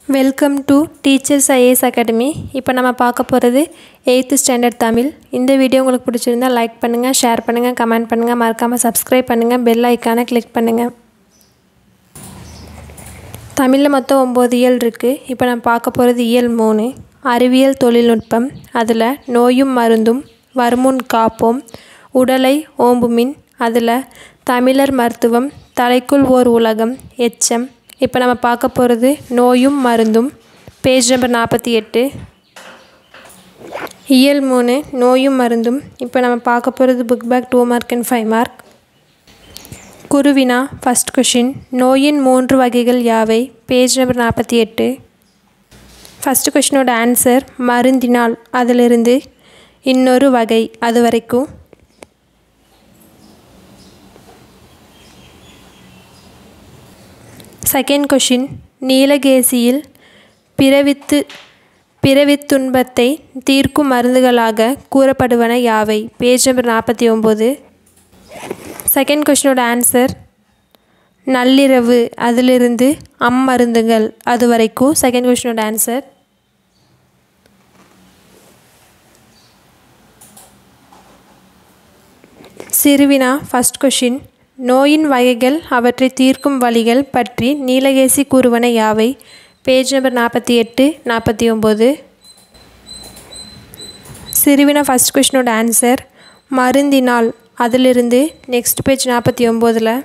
welcome to teachers IAS academy இப்போ நம்ம பார்க்க போகிறது எயித்து ஸ்டாண்டர்ட் தமிழ் இந்த வீடியோ உங்களுக்கு பிடிச்சிருந்தா லைக் பண்ணுங்கள் ஷேர் பண்ணுங்கள் கமெண்ட் பண்ணுங்கள் மறக்காமல் சப்ஸ்கிரைப் பண்ணுங்கள் பெல் ஐக்கானை கிளிக் பண்ணுங்கள் தமிழில் மொத்தம் ஒம்பது இயல் இருக்குது இப்போ நம்ம பார்க்க போகிறது இயல் மூணு அறிவியல் தொழில்நுட்பம் அதில் நோயும் மருந்தும் வருமுன் காப்போம் உடலை ஓம்புமின் அதில் தமிழர் மருத்துவம் தலைக்குள் ஓர் உலகம் எச்சம் இப்போ நம்ம பார்க்க போகிறது நோயும் மருந்தும் பேஜ் நம்பர் நாற்பத்தி எட்டு இயல் மூணு நோயும் மருந்தும் இப்போ நம்ம பார்க்க போகிறது book back two mark and five mark குருவினா ஃபஸ்ட் கொஷின் நோயின் மூன்று வகைகள் யாவை பேஜ் நம்பர் நாற்பத்தி எட்டு ஃபஸ்ட்டு கொஷினோட ஆன்சர் மருந்தினால் அதிலிருந்து இன்னொரு வகை அது வரைக்கும் செகண்ட் கொஷின் நீலகேசியில் பிறவித்து பிறவித்துன்பத்தை தீர்க்கும் மருந்துகளாக கூறப்படுவன யாவை பேஜ் நம்பர் நாற்பத்தி ஒம்பது செகண்ட் கொஷினோட ஆன்சர் நள்ளிரவு அதிலிருந்து அம்மருந்துகள் அது வரைக்கும் செகண்ட் கொஷினோட ஆன்சர் சிறுவினா ஃபஸ்ட் கொஷின் நோயின் வகைகள் அவற்றை தீர்க்கும் வழிகள் பற்றி நீலகேசி கூறுவன யாவை பேஜ் நம்பர் நாற்பத்தி எட்டு நாற்பத்தி ஒம்பது சிறுவினா ஃபஸ்ட் கொஷினோட ஆன்சர் மருந்தினால் அதிலிருந்து நெக்ஸ்ட் பேஜ் நாற்பத்தி ஒம்போதில்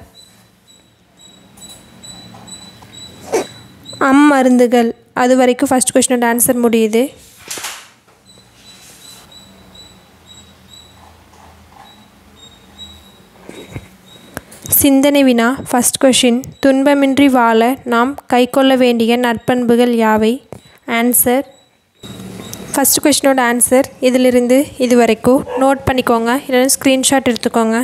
அம் மருந்துகள் அது வரைக்கும் ஃபஸ்ட் கொஷினோட ஆன்சர் முடியுது சிந்தனை வினா ஃபஸ்ட் கொஷின் துன்பமின்றி வாழ நாம் கைக்கொள்ள வேண்டிய நற்பண்புகள் யாவை ஆன்சர் ஃபஸ்ட் கொஷினோட ஆன்சர் இதிலிருந்து இது வரைக்கும் நோட் பண்ணிக்கோங்க இல்லைன்னா ஸ்க்ரீன்ஷாட் எடுத்துக்கோங்க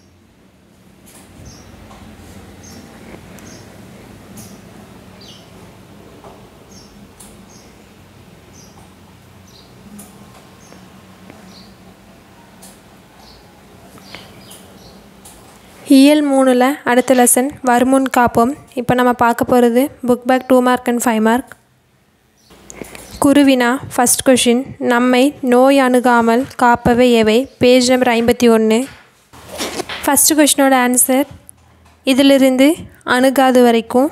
இயல் மூணில் அடுத்த லெசன் வருமுன் காப்போம் இப்போ நம்ம பார்க்க போகிறது book back two mark and five mark குருவினா ஃபஸ்ட் கொஷின் நம்மை நோய் அணுகாமல் காப்பவை எவை பேஜ் நம்பர் ஐம்பத்தி ஒன்று ஃபஸ்ட்டு கொஷினோட ஆன்சர் இதிலிருந்து அணுகாது வரைக்கும்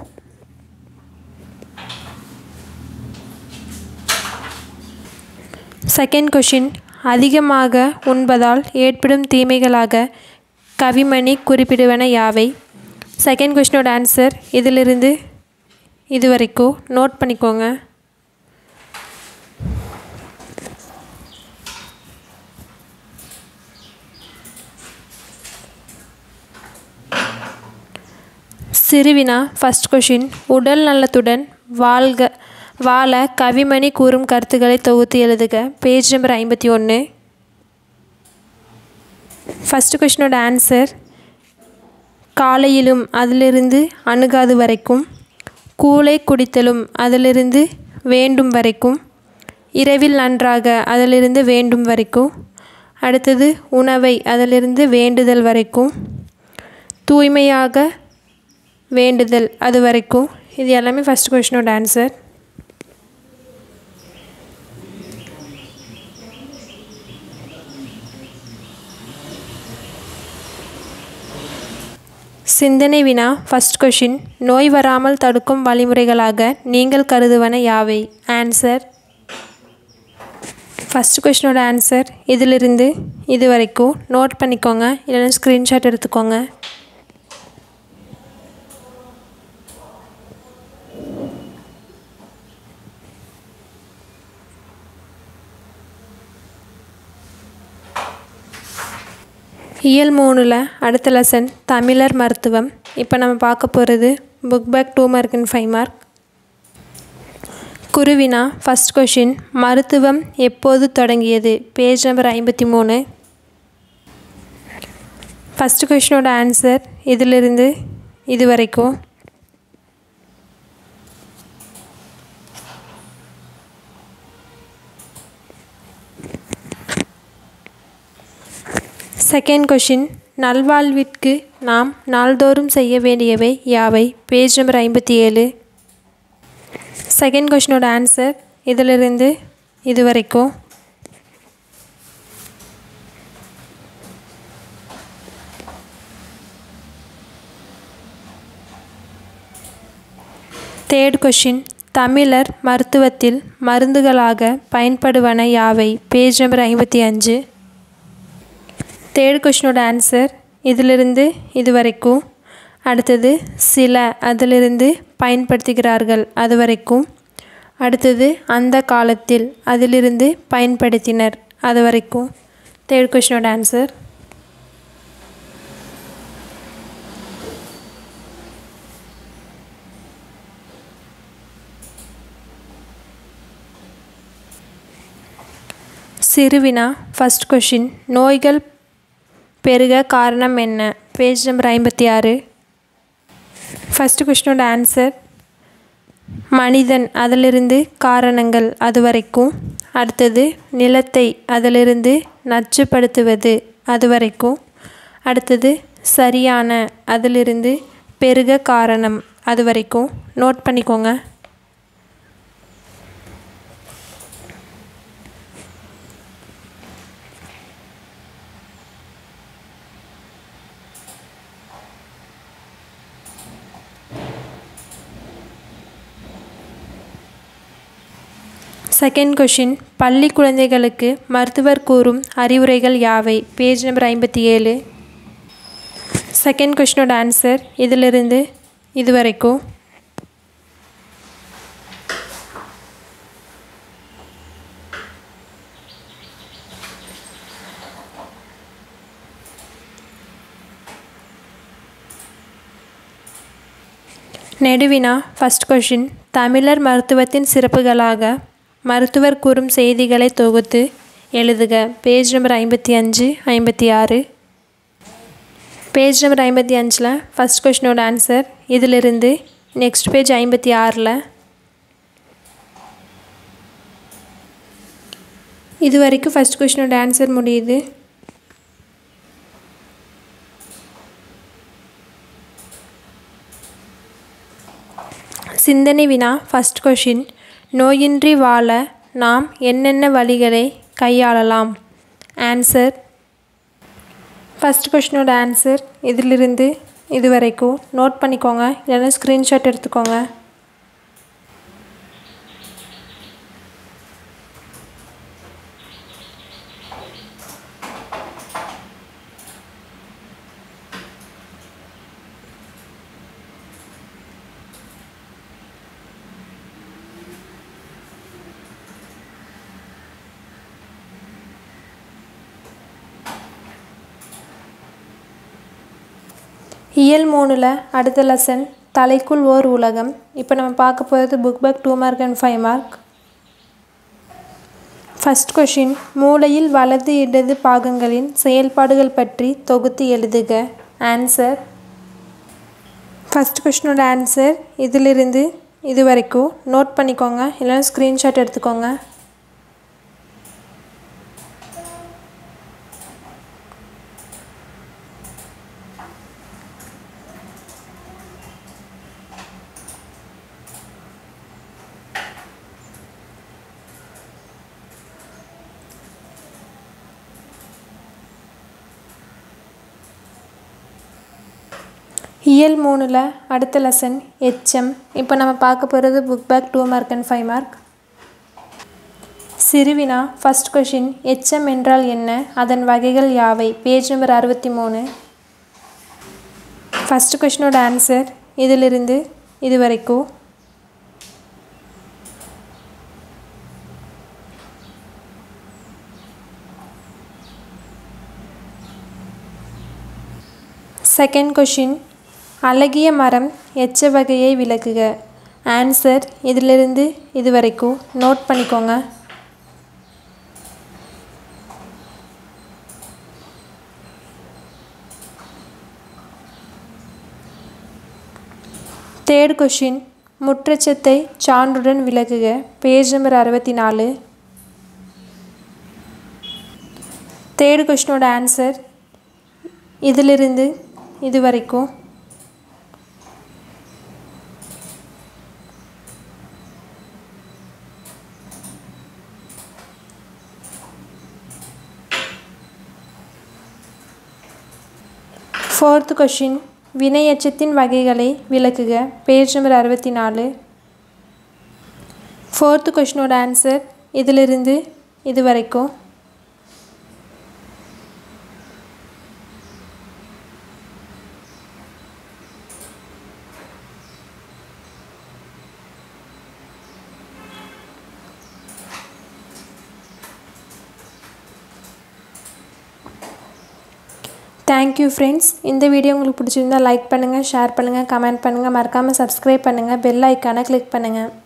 செகண்ட் கொஷின் அதிகமாக உண்பதால் ஏற்படும் தீமைகளாக கவிமணி குறிப்பிடுவன யாவை செகண்ட் கொஷினோட ஆன்சர் இதிலிருந்து இது வரைக்கும் நோட் பண்ணிக்கோங்க சிறுவினா ஃபஸ்ட் கொஷின் உடல் நலத்துடன் வாழ்க வாழ கவிமணி கூறும் கருத்துக்களை தொகுத்து எழுதுக பேஜ் நம்பர் ஐம்பத்தி ஒன்று ஃபஸ்ட்டு கொஷினோட ஆன்சர் காலையிலும் அதிலிருந்து அணுகாது வரைக்கும் கூளை குடித்தலும் அதிலிருந்து வேண்டும் வரைக்கும் இரவில் நன்றாக அதிலிருந்து வேண்டும் வரைக்கும் அடுத்தது உணவை அதிலிருந்து வேண்டுதல் வரைக்கும் தூய்மையாக வேண்டுதல் அது வரைக்கும் இது எல்லாமே ஃபஸ்ட் கொஷினோட ஆன்சர் சிந்தனை வினா ஃபஸ்ட் கொஷின் நோய் வராமல் தடுக்கும் வழிமுறைகளாக நீங்கள் கருதுவன யாவை ஆன்சர் ஃபஸ்ட் கொஷினோட ஆன்சர் இதிலிருந்து இது வரைக்கும் நோட் பண்ணிக்கோங்க இல்லைன்னா ஸ்க்ரீன்ஷாட் எடுத்துக்கோங்க இயல் மூணில் அடுத்த லெசன் தமிழர் மருத்துவம் இப்போ நம்ம பார்க்க போகிறது book back two mark and five mark குருவினா ஃபஸ்ட் கொஷின் மருத்துவம் எப்போது தொடங்கியது பேஜ் நம்பர் ஐம்பத்தி மூணு ஃபஸ்ட்டு கொஷினோட ஆன்சர் இதிலிருந்து இது வரைக்கும் செகண்ட் கொஷின் நல்வாழ்விற்கு நாம் நாள்தோறும் செய்ய வேண்டியவை யாவை பேஜ் நம்பர் ஐம்பத்தி ஏழு செகண்ட் கொஷினோட ஆன்சர் இதிலிருந்து இது வரைக்கும் தேர்ட் கொஷின் தமிழர் மருத்துவத்தில் மருந்துகளாக பயன்படுவன யாவை பேஜ் நம்பர் ஐம்பத்தி அஞ்சு தேர்ட் கொஷினோட ஆன்சர் இதிலிருந்து இது வரைக்கும் அடுத்தது சில அதிலிருந்து பயன்படுத்துகிறார்கள் அது வரைக்கும் அடுத்தது அந்த காலத்தில் அதிலிருந்து பயன்படுத்தினர் அது வரைக்கும் தேர்ட் கொஷினோட ஆன்சர் சிறுவினா ஃபஸ்ட் கொஷின் நோய்கள் பெருக காரணம் என்ன பேஜ் நம்பர் ஐம்பத்தி ஆறு ஃபஸ்ட்டு கொஷினோட ஆன்சர் மனிதன் அதிலிருந்து காரணங்கள் அது வரைக்கும் அடுத்தது நிலத்தை அதிலிருந்து நச்சுப்படுத்துவது அது வரைக்கும் அடுத்தது சரியான அதிலிருந்து பெருக காரணம் அது வரைக்கும் நோட் பண்ணிக்கோங்க செகண்ட் கொஷின் பள்ளி குழந்தைகளுக்கு மருத்துவர் கூறும் அறிவுரைகள் யாவை பேஜ் நம்பர் ஐம்பத்தி ஏழு செகண்ட் கொஷினோட ஆன்சர் இதிலிருந்து இது வரைக்கும் நெடுவினா ஃபஸ்ட் கொஷின் தமிழர் மருத்துவத்தின் சிறப்புகளாக மருத்துவர் கூறும் செய்திகளை தொகுத்து எழுதுக பேஜ் நம்பர் ஐம்பத்தி அஞ்சு ஐம்பத்தி ஆறு பேஜ் நம்பர் ஐம்பத்தி அஞ்சில் ஃபஸ்ட் கொஷினோட ஆன்சர் இதிலிருந்து நெக்ஸ்ட் பேஜ் ஐம்பத்தி ஆறில் இது வரைக்கும் ஃபஸ்ட் கொஷினோட ஆன்சர் முடியுது சிந்தனை வினா ஃபஸ்ட் கொஷின் நோயின்றி வாழ நாம் என்னென்ன வழிகளை கையாளலாம் ஆன்சர் ஃபஸ்ட் கொஷினோட ஆன்சர் இதிலிருந்து இது வரைக்கும் நோட் பண்ணிக்கோங்க இல்லைன்னா ஸ்க்ரீன்ஷாட் எடுத்துக்கோங்க இயல் மூணில் அடுத்த லெசன் தலைக்குள் ஓர் உலகம் இப்போ நம்ம பார்க்க போகிறது book back two mark and five mark first question மூளையில் வலது இடது பாகங்களின் செயல்பாடுகள் பற்றி தொகுத்து எழுதுக ஆன்சர் ஃபஸ்ட் கொஷினோட ஆன்சர் இதிலிருந்து இது வரைக்கும் நோட் பண்ணிக்கோங்க இல்லைன்னா ஸ்க்ரீன்ஷாட் எடுத்துக்கோங்க இயல் மூணில் அடுத்த லெசன் எச்எம் இப்போ நம்ம பார்க்க போகிறது book back two mark and five mark சிறுவினா ஃபஸ்ட் கொஷின் எச்எம் என்றால் என்ன அதன் வகைகள் யாவை பேஜ் நம்பர் அறுபத்தி மூணு ஃபஸ்ட் கொஷினோட ஆன்சர் இதிலிருந்து இது வரைக்கும் செகண்ட் கொஷின் அழகிய மரம் எச்ச வகையை விளக்குக ஆன்சர் இதிலிருந்து இது வரைக்கும் நோட் பண்ணிக்கோங்க தேர்ட் கொஷின் முற்றச்சத்தை சான்றுடன் விளக்குக பேஜ் நம்பர் அறுபத்தி நாலு தேர்ட் கொஷினோட ஆன்சர் இதிலிருந்து இது வரைக்கும் ஃபோர்த்து கொஷின் வினை எச்சத்தின் வகைகளை விளக்குக பேஜ் நம்பர் அறுபத்தி நாலு ஃபோர்த்து கொஷினோட ஆன்சர் இதிலிருந்து இது வரைக்கும் தேங்க்யூ ஃப்ரெண்ட்ஸ் இந்த வீடியோ உங்களுக்கு பிடிச்சிருந்தா லைக் பண்ணுங்கள் ஷேர் பண்ணுங்கள் கமெண்ட் பண்ணுங்கள் மறக்காமல் சப்ஸ்கிரைப் பண்ணுங்கள் பெல் ஐக்கானை கிளிக் பண்ணுங்கள்